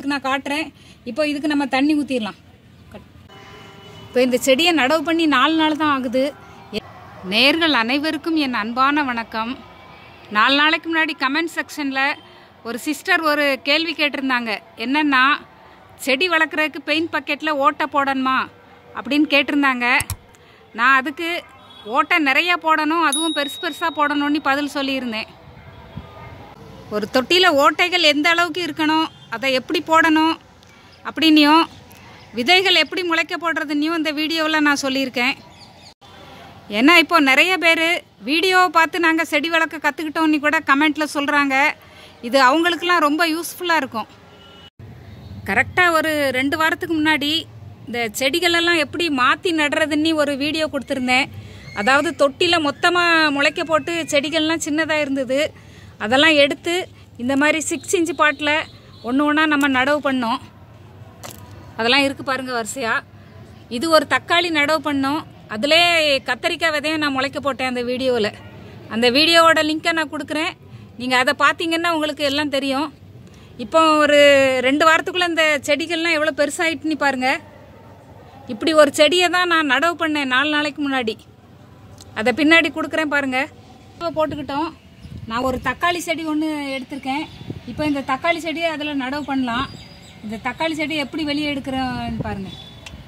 உங்களுக்கு நான் காட்டுறேன் இப்போ இதுக்கு நம்ம தண்ணி ஊற்றிடலாம் இப்போ இந்த செடியை நடவு பண்ணி நாலு நாள் தான் ஆகுது நேர்கள் அனைவருக்கும் என் அன்பான வணக்கம் நாலு நாளைக்கு முன்னாடி கமெண்ட் செக்ஷனில் ஒரு சிஸ்டர் ஒரு கேள்வி கேட்டிருந்தாங்க என்னென்னா செடி வளர்க்குறதுக்கு பெயிண்ட் பக்கெட்டில் ஓட்டை போடணுமா அப்படின்னு கேட்டிருந்தாங்க நான் அதுக்கு ஓட்டை நிறைய போடணும் அதுவும் பெருசு பெருசாக போடணும்னு பதில் சொல்லியிருந்தேன் ஒரு தொட்டியில் ஓட்டைகள் எந்த அளவுக்கு இருக்கணும் அதை எப்படி போடணும் அப்படின்னியும் விதைகள் எப்படி முளைக்க போடுறதுன்னையும் இந்த வீடியோவில் நான் சொல்லியிருக்கேன் ஏன்னா இப்போ நிறைய பேர் வீடியோவை பார்த்து நாங்கள் செடி வளர்க்க கற்றுக்கிட்டோன்னு கூட கமெண்ட்டில் சொல்கிறாங்க இது அவங்களுக்கெல்லாம் ரொம்ப யூஸ்ஃபுல்லாக இருக்கும் கரெக்டாக ஒரு ரெண்டு வாரத்துக்கு முன்னாடி இந்த செடிகளெல்லாம் எப்படி மாற்றி நடுறதுன்னு ஒரு வீடியோ கொடுத்துருந்தேன் அதாவது தொட்டியில் மொத்தமாக முளைக்க போட்டு செடிகள்லாம் சின்னதாக இருந்தது அதெல்லாம் எடுத்து இந்த மாதிரி சிக்ஸ் இன்ச்சு பாட்டில் ஒன்று ஒன்றா நம்ம நடவு பண்ணோம் அதெல்லாம் இருக்குது பாருங்கள் வரிசையாக இது ஒரு தக்காளி நடவு பண்ணோம் அதிலே கத்தரிக்காய் விதையும் நான் முளைக்க போட்டேன் அந்த வீடியோவில் அந்த வீடியோவோட லிங்க்கை நான் கொடுக்குறேன் நீங்கள் அதை பார்த்தீங்கன்னா உங்களுக்கு எல்லாம் தெரியும் இப்போ ஒரு ரெண்டு வாரத்துக்குள்ளே இந்த செடிகள்லாம் எவ்வளோ பெருசாகிட்டுன்னு பாருங்கள் இப்படி ஒரு செடியை தான் நான் நடவு பண்ணேன் நாலு நாளைக்கு முன்னாடி அதை பின்னாடி கொடுக்குறேன் பாருங்கள் இப்போ போட்டுக்கிட்டோம் நான் ஒரு தக்காளி செடி ஒன்று எடுத்திருக்கேன் இப்போ இந்த தக்காளி செடியை அதில் நடவு பண்ணலாம் இந்த தக்காளி செடி எப்படி வெளியே எடுக்கிறேன்னு பாருங்கள்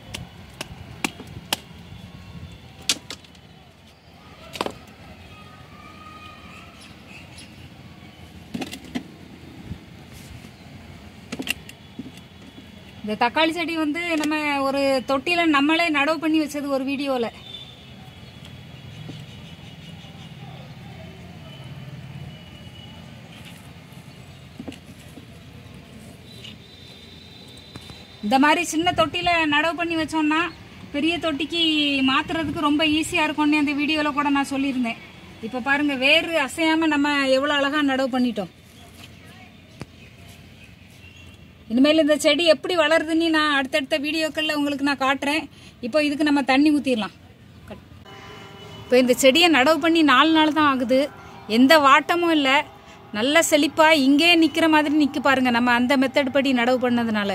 இந்த தக்காளி செடி வந்து நம்ம ஒரு தொட்டியில நம்மளே நடவு பண்ணி வச்சது ஒரு வீடியோவில் இந்த மாதிரி சின்ன தொட்டியில நடவு பண்ணி வச்சோம்னா பெரிய தொட்டிக்கு மாத்துறதுக்கு ரொம்ப ஈஸியா இருக்கும்னு அந்த வீடியோல கூட நான் சொல்லியிருந்தேன் இப்ப பாருங்க வேறு அசையாம நம்ம எவ்வளவு அழகா நடவு பண்ணிட்டோம் இனிமேல் இந்த செடி எப்படி வளருதுன்னு நான் அடுத்தடுத்த வீடியோக்களில் உங்களுக்கு நான் காட்டுறேன் இப்போ இதுக்கு நம்ம தண்ணி ஊற்றிடலாம் இப்போ இந்த செடியை நடவு பண்ணி நாலு நாள் தான் ஆகுது எந்த வாட்டமும் இல்லை நல்ல செழிப்பாக இங்கே நிற்கிற மாதிரி நிற்க பாருங்க நம்ம அந்த மெத்தட் படி நடவு பண்ணதுனால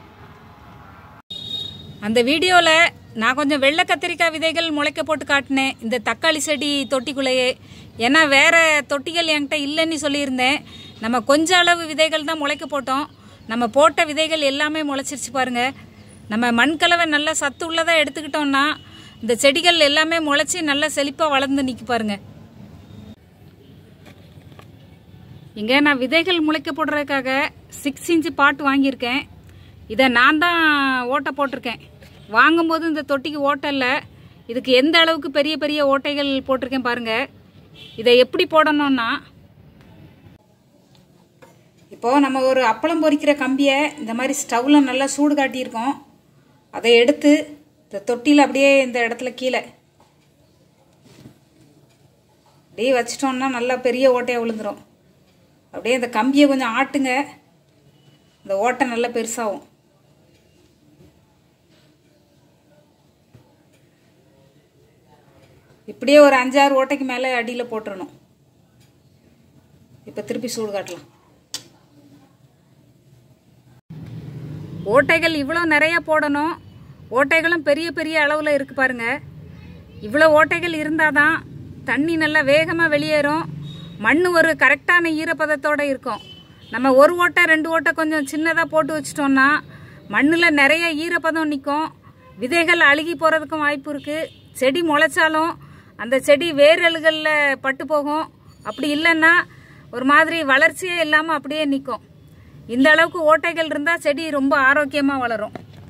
அந்த வீடியோவில் நான் கொஞ்சம் வெள்ளை கத்திரிக்காய் விதைகள் முளைக்க போட்டு காட்டினேன் இந்த தக்காளி செடி தொட்டிக்குள்ளேயே ஏன்னா வேற தொட்டிகள் என்கிட்ட இல்லைன்னு சொல்லியிருந்தேன் நம்ம கொஞ்ச அளவு விதைகள் தான் முளைக்க போட்டோம் நம்ம போட்ட விதைகள் எல்லாமே முளைச்சிருச்சு பாருங்க நம்ம மண்கலவை நல்லா சத்து உள்ளதாக எடுத்துக்கிட்டோம்னா இந்த செடிகள் எல்லாமே முளைச்சி நல்லா செழிப்பாக வளர்ந்து நிற்க பாருங்க இங்கே நான் விதைகள் முளைக்க போடுறதுக்காக சிக்ஸ் இன்ச்சு பாட்டு வாங்கியிருக்கேன் இதை நான் தான் ஓட்டை போட்டிருக்கேன் வாங்கும்போது இந்த தொட்டிக்கு ஓட்டை இல்லை இதுக்கு எந்த அளவுக்கு பெரிய பெரிய ஓட்டைகள் போட்டிருக்கேன் பாருங்க இதை எப்படி போடணும்னா இப்போது நம்ம ஒரு அப்பளம் பொரிக்கிற கம்பியை இந்த மாதிரி ஸ்டவ்வில் நல்லா சூடு காட்டியிருக்கோம் அதை எடுத்து இந்த தொட்டியில் அப்படியே இந்த இடத்துல கீழே அப்படியே வச்சிட்டோம்னா நல்லா பெரிய ஓட்டையாக விழுந்துடும் அப்படியே இந்த கம்பியை கொஞ்சம் ஆட்டுங்க இந்த ஓட்டை நல்லா பெருசாகும் இப்படியே ஒரு அஞ்சாறு ஓட்டைக்கு மேலே அடியில் போட்டுறணும் இப்போ திருப்பி சூடு காட்டலாம் ஓட்டைகள் இவ்வளோ நிறைய போடணும் ஓட்டைகளும் பெரிய பெரிய அளவில் இருக்கு பாருங்க இவ்வளோ ஓட்டைகள் இருந்தால் தான் தண்ணி நல்லா வேகமாக வெளியேறும் மண் ஒரு கரெக்டான ஈரப்பதத்தோடு இருக்கும் நம்ம ஒரு ஓட்டை ரெண்டு ஓட்டை கொஞ்சம் சின்னதாக போட்டு வச்சிட்டோம்னா மண்ணில் நிறைய ஈரப்பதம் நிற்கும் விதைகள் அழுகி போகிறதுக்கும் வாய்ப்பு இருக்குது செடி முளைச்சாலும் அந்த செடி வேரல்களில் பட்டு போகும் அப்படி இல்லைன்னா ஒரு மாதிரி வளர்ச்சியே இல்லாமல் அப்படியே நிற்கும் இந்த அளவுக்கு ஓட்டைகள் இருந்தால் செடி ரொம்ப ஆரோக்கியமாக வளரும்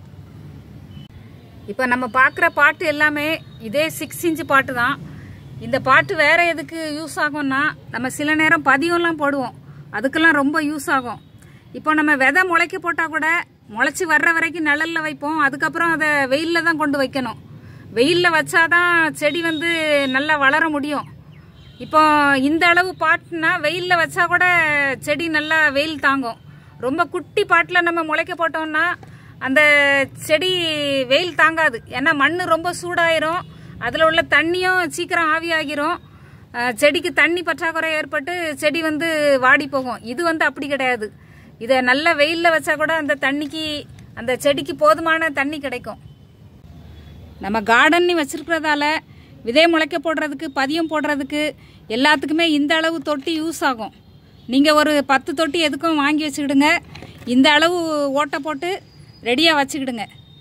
இப்போ நம்ம பார்க்குற பாட்டு எல்லாமே இதே சிக்ஸ் இன்ச்சு பாட்டு தான் இந்த பாட்டு வேற எதுக்கு யூஸ் ஆகும்னா நம்ம சில நேரம் பதியம்லாம் போடுவோம் அதுக்கெல்லாம் ரொம்ப யூஸ் ஆகும் இப்போ நம்ம விதை முளைக்க போட்டால் கூட முளைச்சி வர்ற வரைக்கும் நிழல்ல வைப்போம் அதுக்கப்புறம் அதை வெயிலில் தான் கொண்டு வைக்கணும் வெயிலில் வச்சாதான் செடி வந்து நல்லா வளர முடியும் இப்போ இந்த அளவு பாட்டுனா வெயிலில் வச்சா கூட செடி நல்லா வெயில் தாங்கும் ரொம்ப குட்டி பாட்டில் நம்ம முளைக்க போட்டோம்னா அந்த செடி வெயில் தாங்காது ஏன்னா மண் ரொம்ப சூடாயிரும் அதில் உள்ள தண்ணியும் சீக்கிரம் ஆவியாகிரும் அஹ், செடிக்கு தண்ணி பற்றாக்குறை ஏற்பட்டு செடி வந்து வாடி போகும் இது வந்து அப்படி கிடையாது இதை நல்ல வெயிலில் வச்சா கூட அந்த தண்ணிக்கு அந்த செடிக்கு போதுமான தண்ணி கிடைக்கும் நம்ம கார்டன்னி வச்சிருக்கிறதால விதை முளைக்க போடுறதுக்கு பதியம் போடுறதுக்கு எல்லாத்துக்குமே இந்த அளவு தொட்டி யூஸ் ஆகும் நீங்கள் ஒரு பத்து தொட்டி எதுக்கும் வாங்கி வச்சுக்கிடுங்க இந்த அளவு ஓட்டை போட்டு ரெடியாக வச்சுக்கிடுங்க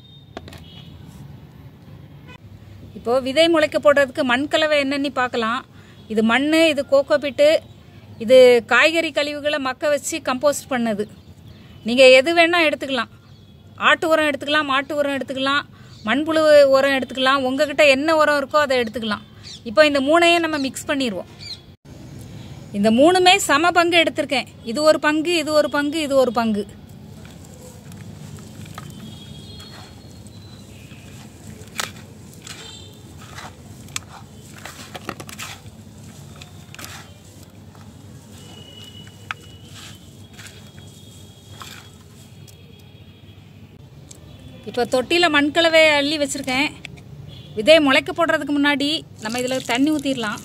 இப்போது விதை முளைக்க போடுறதுக்கு மண் கலவை என்னன்னு பார்க்கலாம் இது மண் இது கோகோ பிட்டு இது காய்கறி கழிவுகளை மக்க வச்சு கம்போஸ்ட் பண்ணது நீங்கள் எது வேணால் எடுத்துக்கலாம் ஆட்டு உரம் எடுத்துக்கலாம் மாட்டு உரம் எடுத்துக்கலாம் மண்புழு உரம் எடுத்துக்கலாம் உங்ககிட்ட என்ன உரம் இருக்கோ அதை எடுத்துக்கலாம் இப்போ இந்த மூணையும் நம்ம மிக்ஸ் பண்ணிடுவோம் இந்த மூணுமே சம பங்கு எடுத்திருக்கேன் இது ஒரு பங்கு இது ஒரு பங்கு இது ஒரு பங்கு இப்போ தொட்டியில் மண்கலவை அள்ளி வச்சுருக்கேன் விதையை முளைக்க போடுறதுக்கு முன்னாடி நம்ம இதில் தண்ணி ஊற்றிடலாம்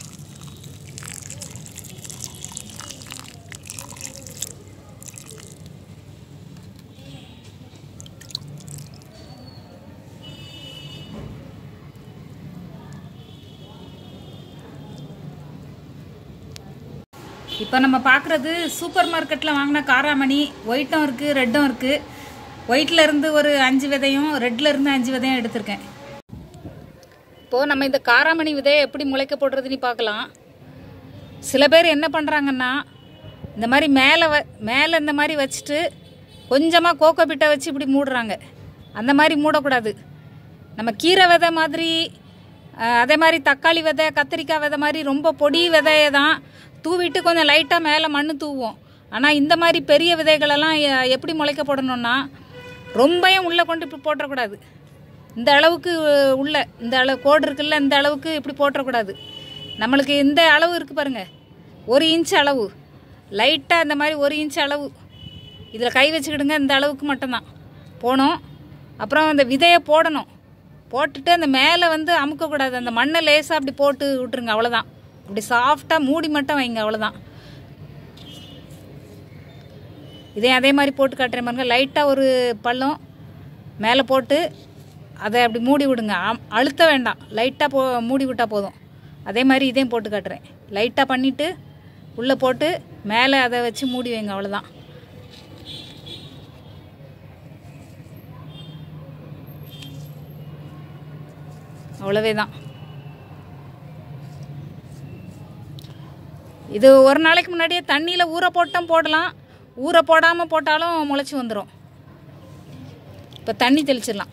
இப்போ நம்ம பார்க்குறது சூப்பர் மார்க்கெட்டில் வாங்கின காராமணி ஒயிட்டும் இருக்குது ரெட்டும் இருக்குது ஒயிட்டில் இருந்து ஒரு அஞ்சு விதையும் ரெட்டில் இருந்து அஞ்சு விதையும் எடுத்திருக்கேன் இப்போது நம்ம இந்த காராமணி விதையை எப்படி முளைக்க போடுறதுன்னு பார்க்கலாம் சில பேர் என்ன பண்ணுறாங்கன்னா இந்த மாதிரி மேலே வ மேலே இந்த மாதிரி வச்சுட்டு கொஞ்சமாக கோகோ பிட்டை வச்சு இப்படி மூடுறாங்க அந்த மாதிரி மூடக்கூடாது நம்ம கீரை விதை மாதிரி அஹ், அதே மாதிரி தக்காளி விதை கத்திரிக்காய் விதை மாதிரி ரொம்ப பொடி விதையை தான் தூவிட்டு கொஞ்சம் லைட்டாக மேலே மண் தூவோம் ஆனால் இந்த மாதிரி பெரிய விதைகளெல்லாம் எ- எப்படி முளைக்க போடணும்னா ரொம்பவும் உள்ளே கொண்டு இப்படி போட்டுறக்கூடாது இந்த அளவுக்கு உள்ள இந்த அளவு கோடு இருக்குல்ல இந்த அளவுக்கு இப்படி போட்டுறக்கூடாது நம்மளுக்கு இந்த அளவு இருக்குது பாருங்க ஒரு இன்ச் அளவு லைட்டாக இந்த மாதிரி ஒரு இன்ச் அளவு இதில் கை வச்சுக்கிடுங்க இந்த அளவுக்கு மட்டும்தான் போனோம் அப்புறம் அந்த விதையை போடணும் போட்டுட்டு அந்த மேலே வந்து அமுக்கக்கூடாது அந்த மண்ணை லேசாக அப்படி போட்டு விட்டுருங்க அவ்வளோதான் அப்படி சாஃப்டாக மூடி மட்டும் வைங்க அவ்வளோதான் இதே அதே மாதிரி போட்டு காட்டுறேன் பாருங்க லைட்டாக ஒரு பள்ளம் மேலே போட்டு அதை அப்படி மூடி விடுங்க அம்- அழுத்த வேண்டாம் லைட்டாக போ மூடி விட்டால் போதும் அதே மாதிரி இதையும் போட்டு காட்டுறேன் லைட்டாக பண்ணிவிட்டு உள்ளே போட்டு மேலே அதை வச்சு மூடி வைங்க அவ்வளோதான் அவ்வளவே தான் இது ஒரு நாளைக்கு முன்னாடியே தண்ணியில் ஊற போட்டும் போடலாம் ஊற போடாமல் போட்டாலும் முளைச்சி வந்துடும் இப்போ தண்ணி தெளிச்சிடலாம்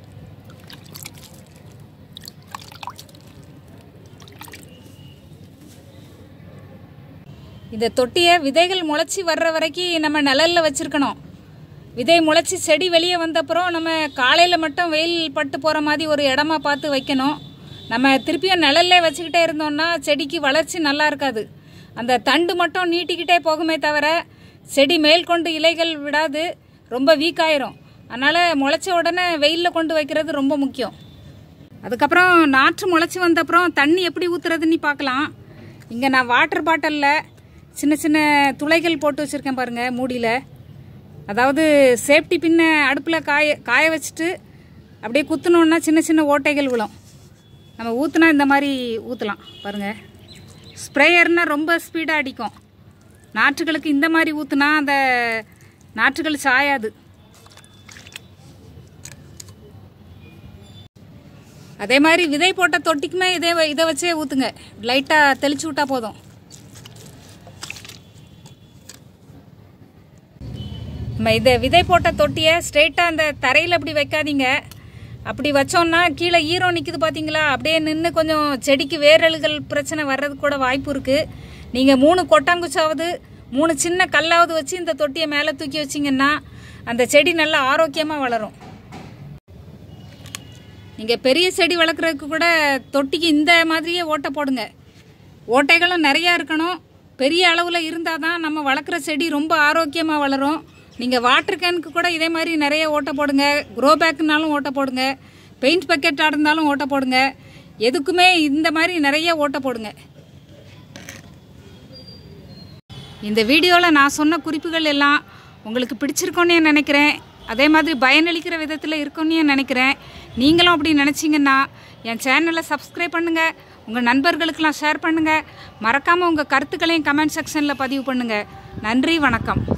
இந்த தொட்டியை விதைகள் முளைச்சி வர்ற வரைக்கும் நம்ம நிழல்ல வச்சிருக்கணும் விதை முளைச்சி செடி வெளியே வந்தப்புறம் நம்ம காலையில் மட்டும் வெயில் பட்டு போகிற மாதிரி ஒரு இடமா பார்த்து வைக்கணும் நம்ம திருப்பியும் நிழல்லே வச்சுக்கிட்டே இருந்தோம்னா செடிக்கு வளர்ச்சி நல்லா இருக்காது அந்த தண்டு மட்டும் நீட்டிக்கிட்டே போகுமே தவிர செடி மேல் கொண்டு இலைகள் விடாது ரொம்ப வீக் ஆயிரும் அதனால் முளைச்ச உடனே வெயிலில் கொண்டு வைக்கிறது ரொம்ப முக்கியம் அதுக்கப்புறம் நாற்று முளைச்சி வந்தப்புறம் தண்ணி எப்படி ஊற்றுறதுன்னு பார்க்கலாம் இங்கே நான் வாட்டர் பாட்டிலில் சின்ன சின்ன துளைகள் போட்டு வச்சுருக்கேன் பாருங்கள் மூடியில் அதாவது சேஃப்டி பின்ன அடுப்பில் காய காய வச்சுட்டு அப்படியே குத்துனோன்னா சின்ன சின்ன ஓட்டைகள் விழும் நம்ம ஊற்றுனா இந்த மாதிரி ஊற்றலாம் பாருங்கள் ஸ்ப்ரேயர்னால் ரொம்ப ஸ்பீடாக அடிக்கும் நாற்றுகளுக்கு இந்த மாதிரி ஊற்றுனா அந்த நாற்றுகள் சாயாது அதே மாதிரி விதை போட்ட தொட்டிக்குமே இதே வ- இதை வச்சே ஊற்றுங்க லைட்டாக தெளிச்சு விட்டா போதும் நம்ம இதை விதை போட்ட தொட்டியை ஸ்ட்ரெயிட்டாக அந்த தரையில் அப்படி வைக்காதீங்க அப்படி வச்சோம்னா கீழே ஈரம் நிற்குது பார்த்தீங்களா அப்படியே நின்று கொஞ்சம் செடிக்கு வேரல்கள் பிரச்சனை வர்றதுக்கு கூட வாய்ப்பு இருக்குது நீங்கள் மூணு கொட்டாங்குச்சாவது மூணு சின்ன கல்லாவது வச்சு இந்த தொட்டியை மேலே தூக்கி வச்சிங்கன்னா அந்த செடி நல்லா ஆரோக்கியமாக வளரும் நீங்கள் பெரிய செடி வளர்க்குறதுக்கு கூட தொட்டிக்கு இந்த மாதிரியே ஓட்டை போடுங்க ஓட்டைகளும் நிறையா இருக்கணும் பெரிய அளவில் இருந்தால் தான் நம்ம வளர்க்குற செடி ரொம்ப ஆரோக்கியமாக வளரும் நீங்கள் வாட்டர் கேனுக்கு கூட இதே மாதிரி நிறைய ஓட்டை போடுங்க க்ரோ பேக்குனாலும் ஓட்டை போடுங்க பெயிண்ட் பக்கெட்டாக இருந்தாலும் ஓட்டை போடுங்க எதுக்குமே இந்த மாதிரி நிறைய ஓட்டை போடுங்க இந்த வீடியோவில் நான் சொன்ன குறிப்புகள் எல்லாம் உங்களுக்கு பிடிச்சிருக்கோன்னே நினைக்கிறேன் அதே மாதிரி பயனளிக்கிற விதத்தில் இருக்குன்னே நினைக்கிறேன் நீங்களும் அப்படி நினச்சிங்கன்னா என் சேனலை சப்ஸ்கிரைப் பண்ணுங்கள் உங்கள் நண்பர்களுக்கெல்லாம் ஷேர் பண்ணுங்கள் மறக்காமல் உங்கள் கருத்துக்களையும் கமெண்ட் செக்ஷனில் பதிவு பண்ணுங்கள் நன்றி வணக்கம்